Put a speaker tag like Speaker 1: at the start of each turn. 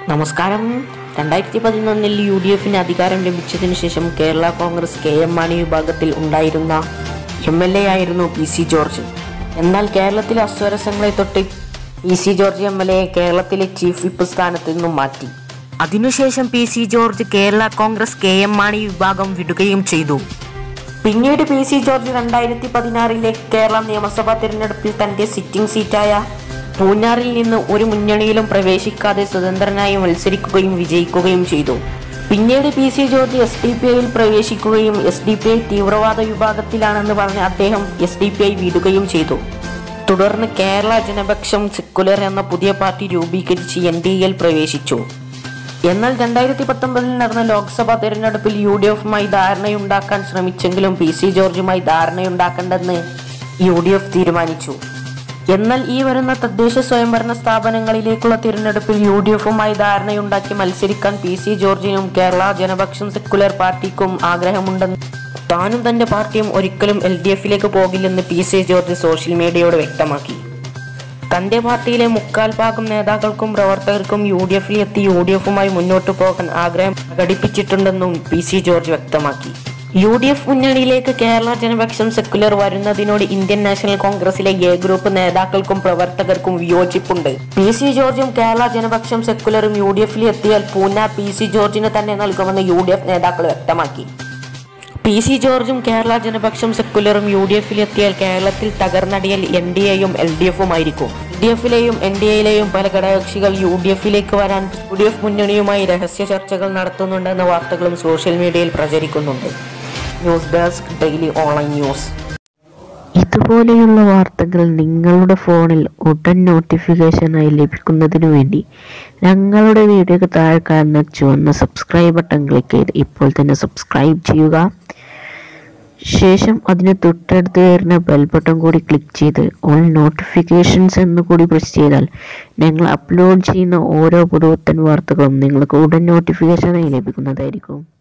Speaker 1: നമസ്കാരം രണ്ടായിരത്തി പതിനൊന്നിൽ യു ഡി എഫിന് അധികാരം ലഭിച്ചതിനു ശേഷം Kerala Congress K M Mani വിഭാഗത്തിൽ ഉണ്ടായിരുന്ന എം എൽ എ ആയിരുന്നു പി സി ജോർജ് എന്നാൽ കേരളത്തിലെ അസ്വരസങ്ങളെ തൊട്ട് P C George M L എയെ കേരളത്തിലെ ചീഫ് വിപ്പ് സ്ഥാനത്ത് നിന്നും മാറ്റി അതിനുശേഷം P C George Kerala Congress K M Mani വിഭാഗം വിടുകയും ചെയ്തു പിന്നീട് പി സി ജോർജ് രണ്ടായിരത്തി പതിനാറിലെ കേരള നിയമസഭാ തിരഞ്ഞെടുപ്പിൽ തന്റെ സിറ്റിംഗ് സീറ്റായ പൂഞ്ഞാറിൽ നിന്ന് ഒരു മുന്നണിയിലും പ്രവേശിക്കാതെ സ്വതന്ത്രനായി മത്സരിക്കുകയും വിജയിക്കുകയും ചെയ്തു പിന്നീട് P C George S D P ഐയിൽ പ്രവേശിക്കുകയും എസ് ഡി പി ഐ തീവ്രവാദ വിഭാഗത്തിലാണെന്ന് പറഞ്ഞ് അദ്ദേഹം എസ് ഡി പി ഐ വിടുകയും ചെയ്തു തുടർന്ന് കേരള ജനപക്ഷം സെക്കുലർ എന്ന പുതിയ പാർട്ടി രൂപീകരിച്ച് എൻ ഡി എയിൽ പ്രവേശിച്ചു എന്നാൽ രണ്ടായിരത്തി പത്തൊമ്പതിൽ നടന്ന ലോക്സഭാ തെരഞ്ഞെടുപ്പിൽ യു ഡി എഫുമായി ധാരണയുണ്ടാക്കാൻ ശ്രമിച്ചെങ്കിലും പി സി ജോർജുമായി ധാരണയുണ്ടാക്കേണ്ടെന്ന് യു ഡി എഫ് തീരുമാനിച്ചു എന്നാൽ ഈ വരുന്ന തദ്ദേശ സ്വയംഭരണ സ്ഥാപനങ്ങളിലേക്കുള്ള തിരഞ്ഞെടുപ്പിൽ യു ഡി എഫുമായി ധാരണയുണ്ടാക്കി മത്സരിക്കാൻ പി സി ജോർജിനും കേരള ജനപക്ഷം സെക്കുലർ പാർട്ടിക്കും ആഗ്രഹമുണ്ടെന്ന് താനും തന്റെ പാർട്ടിയും ഒരിക്കലും എൽ ഡി എഫിലേക്ക് പോകില്ലെന്ന് പി സി ജോർജ് സോഷ്യൽ മീഡിയയോട് വ്യക്തമാക്കി തന്റെ പാർട്ടിയിലെ മുക്കാൽ ഭാഗം നേതാക്കൾക്കും പ്രവർത്തകർക്കും യു ഡി എഫിൽ എത്തി യു ഡി എഫുമായി മുന്നോട്ടു പോകാൻ ആഗ്രഹം പ്രകടിപ്പിച്ചിട്ടുണ്ടെന്നും പി സി ജോർജ് വ്യക്തമാക്കി യു ഡി എഫ് മുന്നണിയിലേക്ക് കേരള ജനപക്ഷം സെക്കുലർ വരുന്നതിനോട് ഇന്ത്യൻ നാഷണൽ കോൺഗ്രസിലെ എ ഗ്രൂപ്പ് നേതാക്കൾക്കും പ്രവർത്തകർക്കും വിയോജിപ്പുണ്ട് പി സി ജോർജും കേരള ജനപക്ഷം സെക്കുലറും യു ഡി എഫിൽ എത്തിയാൽ പൂന പി സി ജോർജിന് തന്നെ നൽകുമെന്ന് യു ഡി എഫ് നേതാക്കൾ വ്യക്തമാക്കി പി സി ജോർജും കേരള ജനപക്ഷം സെക്കുലറും യു ഡി എഫിൽ എത്തിയാൽ കേരളത്തിൽ തകർന്നടിയൽ എൻ ഡി എയും എൽ ഡി എഫും ആയിരിക്കും എൽ ഡി എഫിലെയും എൻ ഡി എയിലെയും പല ഘടകകക്ഷികൾ യു ഡി എഫിലേക്ക് വരാൻ യു ഡി എഫ് മുന്നണിയുമായി രഹസ്യ ചർച്ചകൾ നടത്തുന്നുണ്ടെന്ന വാർത്തകളും സോഷ്യൽ മീഡിയയിൽ പ്രചരിക്കുന്നുണ്ട് news desk daily online news
Speaker 2: ഇതുപോലെയുള്ള വാർത്തകൾ നിങ്ങളുടെ ഫോണിൽ ഉടൻ നോട്ടിഫിക്കേഷനായി ലഭിക്കുന്നതിനു വേണ്ടി ഞങ്ങളുടെ വീഡിയോക്ക് താഴെ കാണുന്ന ചുവന്ന സബ്സ്ക്രൈബ് ബട്ടൺ ക്ലിക്ക് ചെയ്ത് ഇപ്പോൾ തന്നെ സബ്സ്ക്രൈബ് ചെയ്യുക ശേഷം അതിന് തൊട്ടടുത്ത് വരുന്ന ബെൽ ബട്ടൺ കൂടി ക്ലിക്ക് ചെയ്ത് ഓൾ നോട്ടിഫിക്കേഷൻസ് എന്ന് കൂടി പ്രസ് ചെയ്താൽ ഞങ്ങൾ അപ്ലോഡ് ചെയ്യുന്ന ഓരോ പുതുപുത്തൻ വാർത്തകളും നിങ്ങൾക്ക് ഉടൻ നോട്ടിഫിക്കേഷനായി ലഭിക്കുന്നതായിരിക്കും